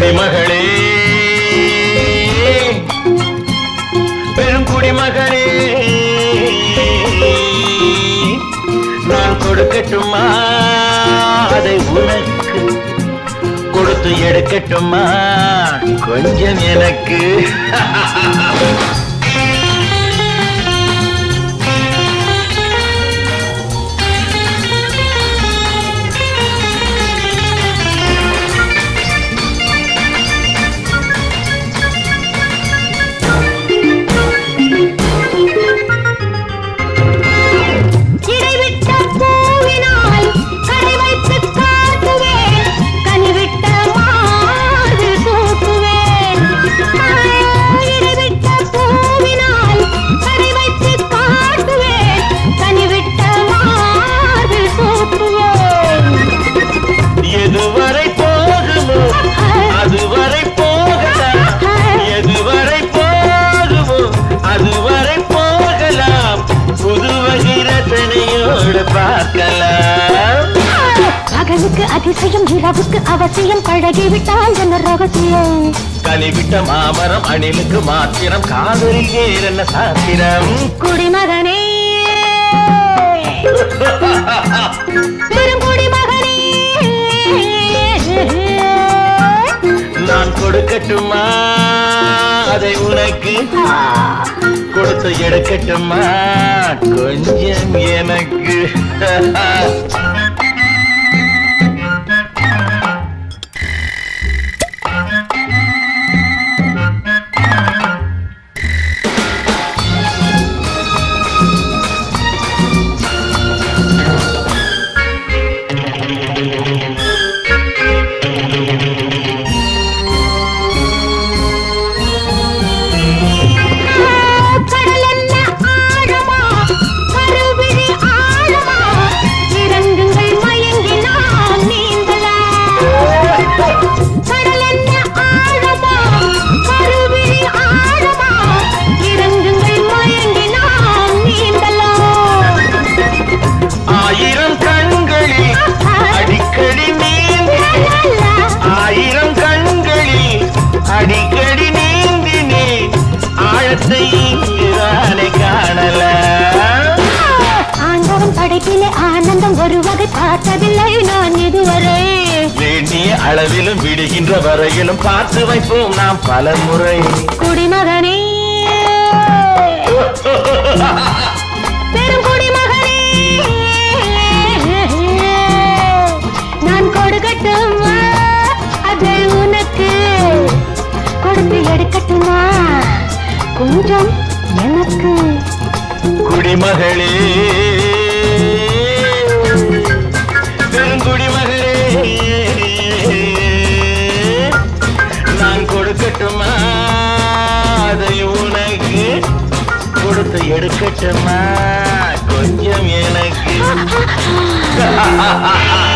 குடிமகளே பெரும் குடிமகளே நான் கொடுக்கட்டுமா அதை உனக்கு கொடுத்து எடுக்கட்டுமா கொஞ்சம் எனக்கு இடைவிட்ட பூவினால் கடை வைத்து காட்டுவேன் கனிவிட்ட மார்பில் சூட்டுவேன் இடைவிட்ட பூவினால் கடை வைத்து காட்டுவேன் கனிவிட்ட மார்பில் சூட்டுவேன் எதுவரை போகுமோ அதுவரை போகலாம் எதுவரை போகுமோ அதுவரை போகலாம் புது வகை ரசனையோடு பார்க்கலாம் பகலுக்கு அதிசயம் இரவுக்கு அவசியம் பழகிவிட்டால் என்ன ரகசியம் கனிவிட்ட மாமரம் அணிலுக்கு மாத்திரம் காதலில் வேற என்ன சாத்திரம் குடிமகனே பெருங்குடிமகனே நான் கொடுக்கட்டுமா அதை உனக்கு கொடுத்து எடுக்கட்டுமா கொஞ்சம் எனக்கு கடல் என்ன ஆழமா கருவிழி ஆழமா இறங்குங்கள் மயங்கினால் நீந்தலாம் கடல் என்ன ஆழமா கருவிழி ஆழமா இறங்குங்கள் மயங்கினால் நீந்தலாம் ஆயிரம் கண்களில் அடிக்கடி நீந்தி ஆயிரம் கண்களில் அடிக்கடி நீந்தினே ஆழத்தை இங்குதானே காணலாம் ஆண்டவன் படைப்பிலே ஆனந்தம் ஒரு வகை பார்த்ததில்லை நான் இதுவரை வேண்டிய அளவிலும் விடுகின்ற வரையிலும் பார்த்து வைப்போம் நாம் பல முறை குடிமகனே பெரும் குடிமகனே நான் கொடுக்கட்டுமா அதை உனக்கு கொடுத்து எடுக்கட்டுமா கொஞ்சம் எனக்கு குடிமகளே பெருங்குடிமகளே நான் கொடுக்கட்டுமா அதை உனக்கு கொடுத்து எடுக்கட்டுமா கொஞ்சம் எனக்கு